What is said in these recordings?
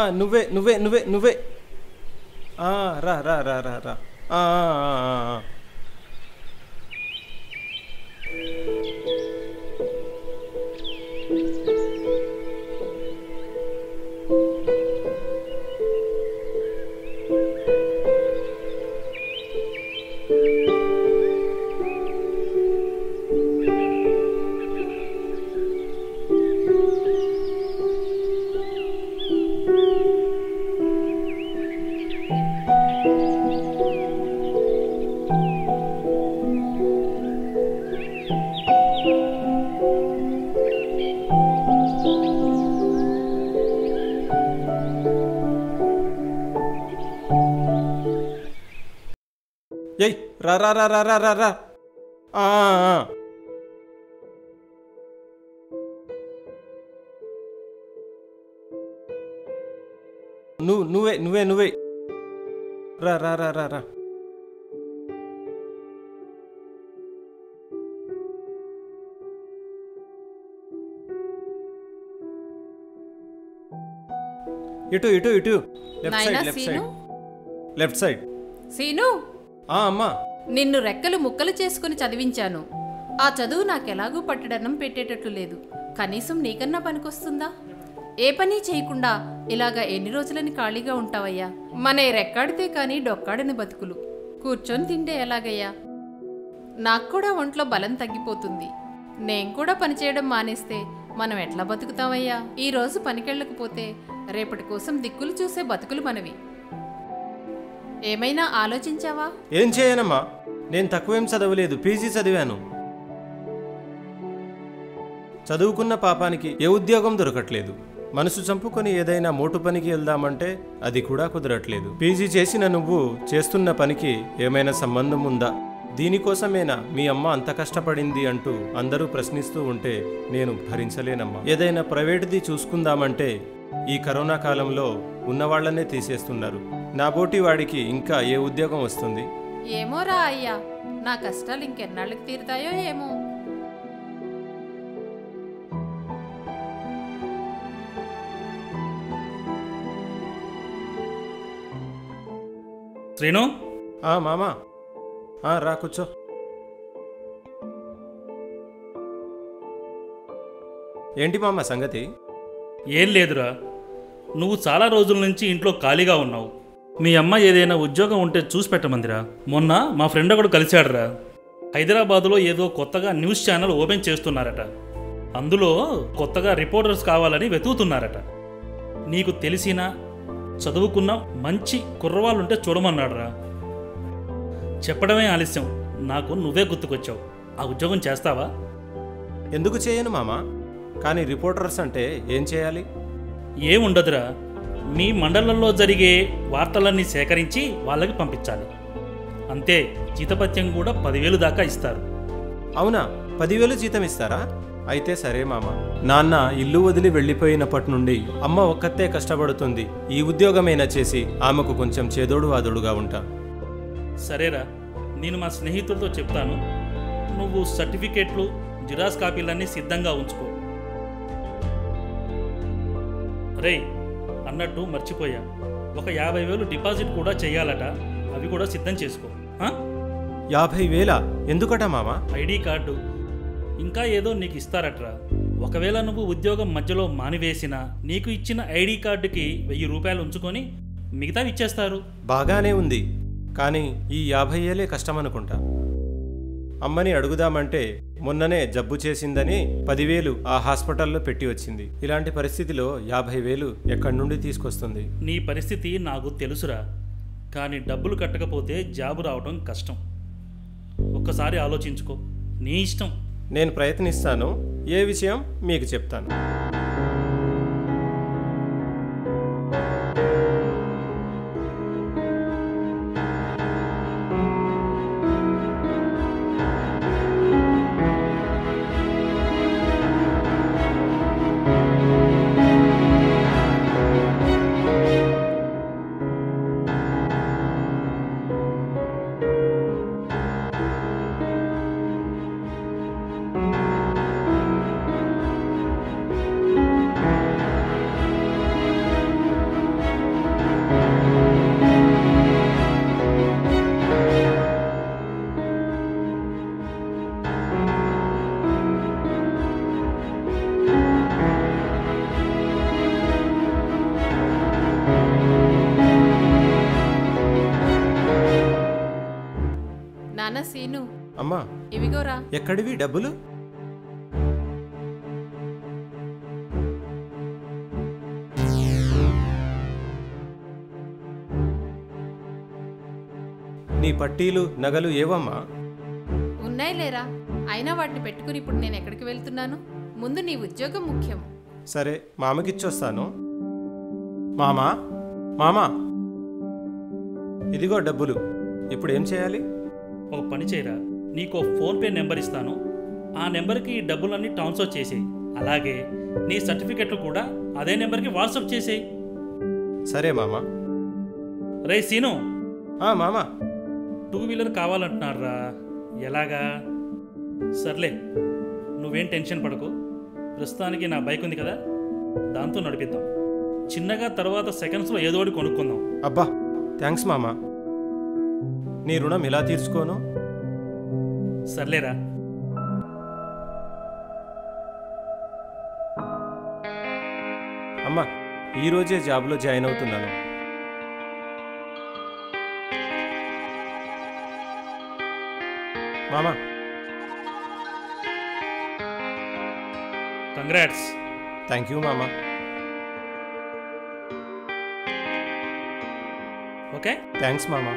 నువ్వే నువ్వే నువ్వే నువ్వే ఆ, రా రా రా రా రా ఆ, ఆ, ఆ, ఆ, ఆ. ఏయ్ రా రా రా రా రా రా రా ఆ, ఆ, ఆ. నువ్వు నువ్వే నువ్వే నువ్వే రా రా రా రా రా ఇటు ఇటు ఇటు లెఫ్ట్ నాయనా side left Seenu side left side Seenu ఆ అమ్మా నిన్ను రెక్కలు ముక్కలు చేసుకుని చదివించాను ఆ చదువు నాకెలాగూ పట్టడన్నం పెట్టేటట్లు లేదు కనీసం నీకన్నా పనికొస్తుందా ఏ పని చేయకుండా ఇలాగా ఎన్ని రోజులని ఖాళీగా ఉంటావయ్యా మన ఈ రెక్కాడితే కానీ డొక్కాడని బతుకులు కూర్చొని తింటే ఎలాగయ్యా నాకు కూడా ఒంట్లో బలం తగ్గిపోతుంది నేను కూడా పనిచేయడం మానేస్తే మనం ఎట్లా బతుకుతామయ్యా ఈ రోజు పనికెళ్ళకపోతే రేపటి కోసం దిక్కులు చూసే బతుకులు మనవి ఏమైనా ఆలోచించావా ఏం చేయనమ్మా నేను తక్కువేం చదవలేదు పీజీ చదివాను చదువుకున్న పాపానికి ఏ ఉద్యోగం దొరకట్లేదు మనసు చంపుకొని ఏదైనా మోటు పనికి వెళ్దామంటే అది కూడా కుదరట్లేదు పీజీ చేసిన నువ్వు చేస్తున్న పనికి ఏమైనా సంబంధం ఉందా దీనికోసమేనా మీ అమ్మ అంత కష్టపడింది అంటూ అందరూ ప్రశ్నిస్తూ ఉంటే నేను భరించలేనమ్మా ఏదైనా ప్రైవేట్ది చూసుకుందామంటే ఈ కరోనా కాలంలో ఉన్నవాళ్లనే తీసేస్తున్నారు నాబోటి వాడికి ఇంకా ఏ ఉద్యోగం వస్తుంది ఏమోరా అయ్యా నా కష్టాలు ఇంకెన్నాళ్ళకి తీరుతాయో ఏమో శ్రీను ఆ మామా ఆ రా కూర్చో ఏంటి మామ సంగతి ఏం లేదురా నువ్వు చాలా రోజుల నుంచి ఇంట్లో ఖాళీగా ఉన్నావు మీ అమ్మ ఏదైనా ఉద్యోగం ఉంటే చూసి పెట్టమందిరా మొన్న మా ఫ్రెండ్ ఒకడు కలిశాడురా హైదరాబాదులో ఏదో కొత్తగా న్యూస్ ఛానల్ ఓపెన్ చేస్తున్నారట అందులో కొత్తగా రిపోర్టర్స్ కావాలని వెతుకుతున్నారట నీకు తెలిసిన చదువుకున్న మంచి కుర్రవాళ్ళుంటే చూడమన్నాడురా చెప్పడమే ఆలస్యం నాకు నువ్వే గుర్తుకొచ్చావు ఆ ఉద్యోగం చేస్తావా ఎందుకు చేయను మామా కానీ రిపోర్టర్స్ అంటే ఏం చేయాలి ఏముండదురా మీ మండలంలో జరిగే వార్తలన్నీ సేకరించి వాళ్ళకి పంపించాలి అంతే జీతపత్యం కూడా పదివేలు దాకా ఇస్తారు అవునా పదివేలు జీతం ఇస్తారా అయితే సరే మామ నాన్న ఇల్లు వదిలి వెళ్ళిపోయినప్పటి నుండి అమ్మ ఒక్కతే కష్టపడుతుంది ఈ ఉద్యోగమైనా చేసి ఆమెకు కొంచెం చేదోడు వాదోడుగా ఉంటా సరేరా నేను మా స్నేహితులతో చెప్తాను నువ్వు సర్టిఫికేట్లు జిరాక్స్ కాపీలన్నీ సిద్ధంగా ఉంచుకో రేయ్ అన్నట్టు మర్చిపోయా ఒక యాభై వేలు డిపాజిట్ కూడా చేయాలట అవి కూడా సిద్ధం చేసుకో ఆ? యాభై వేల ఎందుకట మామ ఐడి కార్డు ఇంకా ఏదో నీకు ఇస్తారట్రా ఒకవేళ నువ్వు ఉద్యోగం మధ్యలో మానివేసినా నీకు ఇచ్చిన ఐడి కార్డుకి వెయ్యి రూపాయలు ఉంచుకొని మిగతావి ఇచ్చేస్తారు బాగానే ఉంది కానీ ఈ యాభై ఏలే కష్టమనుకుంటా అమ్మని అడుగుదామంటే మొన్ననే జబ్బు చేసిందని పదివేలు ఆ హాస్పిటల్లో పెట్టి వచ్చింది ఇలాంటి పరిస్థితిలో యాభై వేలు ఎక్కడి నుండి తీసుకొస్తుంది నీ పరిస్థితి నాకు తెలుసురా కానీ డబ్బులు కట్టకపోతే జాబు రావడం కష్టం ఒక్కసారి ఆలోచించుకో నీ ఇష్టం నేను ప్రయత్నిస్తాను ఏ విషయం మీకు చెప్తాను అమ్మా ఇవిగోరా ఎక్కడివి డబ్బులు నీ పట్టీలు నగలు ఏవమ్మా ఉన్నాయి లేరా అయినా వాటిని పెట్టుకుని ఇప్పుడు నేను ఎక్కడికి వెళ్తున్నాను ముందు నీ ఉద్యోగం ముఖ్యం సరే మామకిచ్చొస్తాను మామా మామా ఇదిగో డబ్బులు ఇప్పుడు ఏం చేయాలి ఒక పని చేయరా నీకు ఫోన్పే నెంబర్ ఇస్తాను ఆ నెంబర్కి ఈ డబ్బులన్నీ ట్రాన్స్ఫర్ చేసేయి అలాగే నీ సర్టిఫికెట్లు కూడా అదే నెంబర్కి వాట్సాప్ చేసేయి సరే మామా రే సీను ఆ మామా టూ వీలర్ కావాలంటున్నారా ఎలాగా సర్లే నువ్వేం టెన్షన్ పడకు ప్రస్తుతానికి నా బైక్ ఉంది కదా దాంతో నడిపిద్దాం చిన్నగా తర్వాత సెకండ్స్లో ఏదో ఒకటి కొనుక్కుందాం అబ్బా థ్యాంక్స్ మామా నీ రుణం ఎలా తీర్చుకోను సర్లేరా అమ్మా ఈరోజే జాబ్లో జాయిన్ అవుతున్నాను మామా కంగ్రాట్స్ థ్యాంక్ యూ మామా ఓకే థ్యాంక్స్ మామా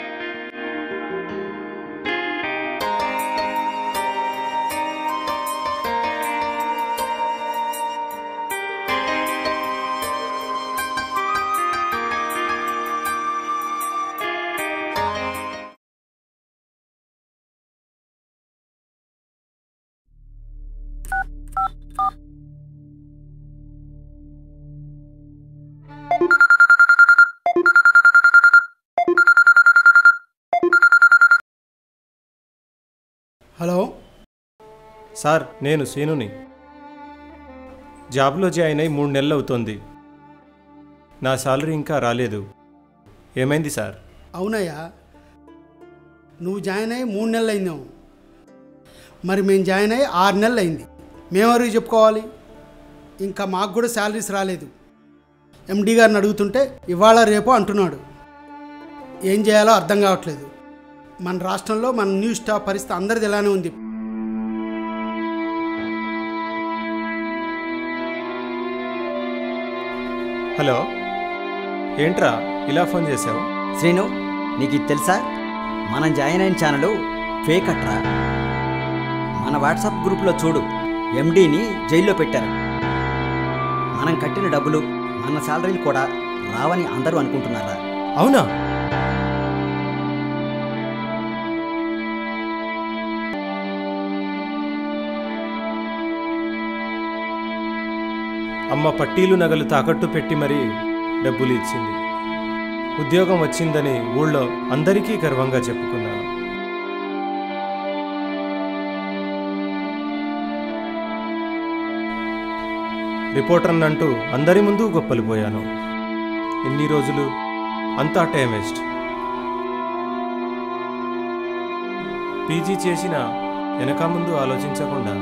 హలో సార్ నేను సీనుని జాబ్లో జాయిన్ అయి మూడు నెలలు అవుతోంది నా సాలరీ ఇంకా రాలేదు ఏమైంది సార్ అవునయ్యా నువ్వు జాయిన్ అయ్యి మూడు నెలలు అయిందేమో మరి మేము జాయిన్ అయ్యి ఆరు నెలలు అయింది మేమెవరికి చెప్పుకోవాలి ఇంకా మాకు కూడా శాలరీస్ రాలేదు ఎండి గారిని అడుగుతుంటే ఇవాళ రేపు అంటున్నాడు ఏం చేయాలో అర్థం కావట్లేదు మన రాష్ట్రంలో మన న్యూస్ స్టాఫ్ పరిస్థితి అందరిది ఇలానే ఉంది హలో ఏంట్రా ఇలా ఫోన్ చేసావు శ్రీను నీకు ఇది తెలుసా మనం జాయిన్ అయిన ఛానల్ ఫేక్ అట్రా మన వాట్సాప్ గ్రూప్లో చూడు ఎండీని జైల్లో పెట్టారు మనం కట్టిన డబ్బులు మన శాలరీలు కూడా రావని అందరూ అనుకుంటున్నారా అవునా అమ్మ పట్టీలు నగలు తాకట్టు పెట్టి మరీ డబ్బులు ఇచ్చింది ఉద్యోగం వచ్చిందని ఊళ్ళో అందరికీ గర్వంగా చెప్పుకున్నాను రిపోర్టర్ అంటూ అందరి ముందు గొప్పలు పోయాను ఎన్ని రోజులు అంతా టైం వేస్ట్ పీజీ చేసిన వెనక ముందు ఆలోచించకుండా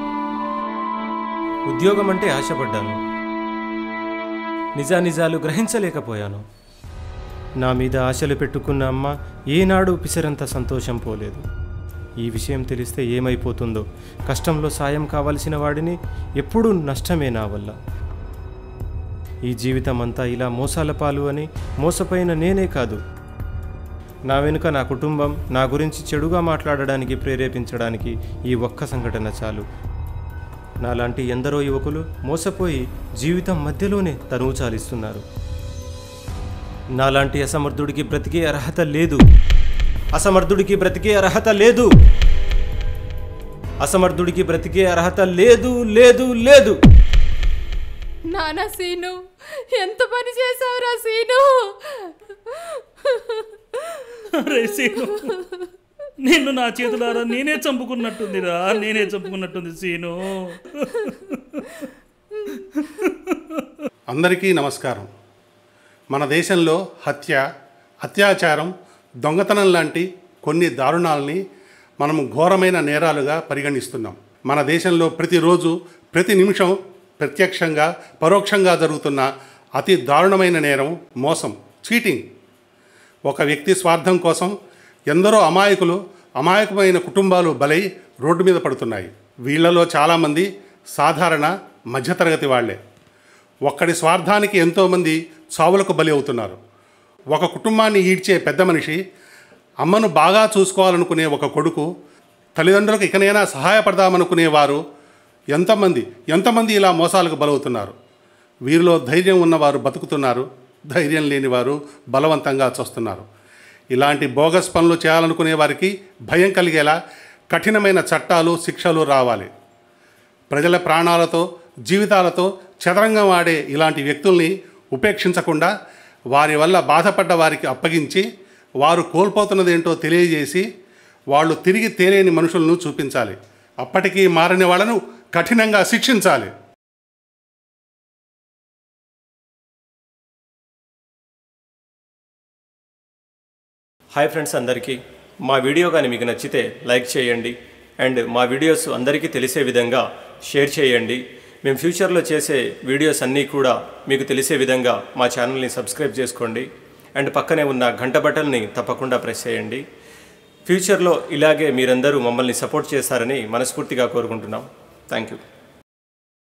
ఉద్యోగం అంటే ఆశపడ్డాను నిజానిజాలు గ్రహించలేకపోయాను నా మీద ఆశలు పెట్టుకున్న అమ్మ ఏనాడు పిసరంత సంతోషం పోలేదు ఈ విషయం తెలిస్తే ఏమైపోతుందో కష్టంలో సాయం కావలసిన వాడిని ఎప్పుడూ నష్టమే నా వల్ల ఈ జీవితం అంతా ఇలా మోసాల పాలు అని మోసపోయిన నేనే కాదు నా వెనుక నా కుటుంబం నా గురించి చెడుగా మాట్లాడడానికి ప్రేరేపించడానికి ఈ ఒక్క సంఘటన చాలు నాలాంటి ఎందరో యువకులు మోసపోయి జీవితం మధ్యలోనే తనువు చాలిస్తున్నారు నాలాంటి అసమర్థుడికి బ్రతికే అర్హత లేదు అసమర్థుడికి బ్రతికే అర్హత లేదు అసమర్థుడికి బ్రతికే అర్హత లేదు లేదు లేదు నానా సీను ఎంత పని చేసావురా సీను రే సీను నిన్ను నా చేతులారా నేనే చంపుకున్నట్టుందిరా నేనే చంపుకున్నట్టుంది సీను అందరికీ నమస్కారం మన దేశంలో హత్య అత్యాచారం దొంగతనం లాంటి కొన్ని దారుణాలని మనం ఘోరమైన నేరాలుగా పరిగణిస్తున్నాం మన దేశంలో ప్రతిరోజు ప్రతి నిమిషం ప్రత్యక్షంగా పరోక్షంగా జరుగుతున్న అతి దారుణమైన నేరం మోసం చీటింగ్ ఒక వ్యక్తి స్వార్థం కోసం ఎందరో అమాయకులు అమాయకమైన కుటుంబాలు బలై రోడ్డు మీద పడుతున్నాయి వీళ్ళలో చాలామంది సాధారణ మధ్యతరగతి వాళ్ళే ఒక్కడి స్వార్థానికి ఎంతోమంది చావులకు బలి అవుతున్నారు ఒక కుటుంబాన్ని ఈడ్చే పెద్ద మనిషి అమ్మను బాగా చూసుకోవాలనుకునే ఒక కొడుకు తల్లిదండ్రులకు ఇకనైనా సహాయపడదామనుకునే వారు ఎంతమంది ఎంతమంది ఇలా మోసాలకు బలవుతున్నారు వీరిలో ధైర్యం ఉన్నవారు బతుకుతున్నారు ధైర్యం లేని వారు బలవంతంగా చస్తున్నారు ఇలాంటి బోగస్ పనులు చేయాలనుకునే వారికి భయం కలిగేలా కఠినమైన చట్టాలు శిక్షలు రావాలి ప్రజల ప్రాణాలతో జీవితాలతో చదరంగం ఆడే ఇలాంటి వ్యక్తుల్ని ఉపేక్షించకుండా వారి వల్ల బాధపడ్డ వారికి అప్పగించి వారు కోల్పోతున్నదేంటో తెలియజేసి వాళ్ళు తిరిగి తేలేని మనుషులను చూపించాలి అప్పటికీ మారని వాళ్ళను కఠినంగా శిక్షించాలి హాయ్ ఫ్రెండ్స్ అందరికీ మా వీడియో కానీ మీకు నచ్చితే లైక్ చేయండి అండ్ మా వీడియోస్ అందరికీ తెలిసే విధంగా షేర్ చేయండి మేము ఫ్యూచర్లో చేసే వీడియోస్ అన్నీ కూడా మీకు తెలిసే విధంగా మా ఛానల్ని సబ్స్క్రైబ్ చేసుకోండి అండ్ పక్కనే ఉన్న గంట బటన్ని తప్పకుండా ప్రెస్ చేయండి ఫ్యూచర్లో ఇలాగే మీరందరూ మమ్మల్ని సపోర్ట్ చేస్తారని మనస్ఫూర్తిగా కోరుకుంటున్నాం థ్యాంక్ యూ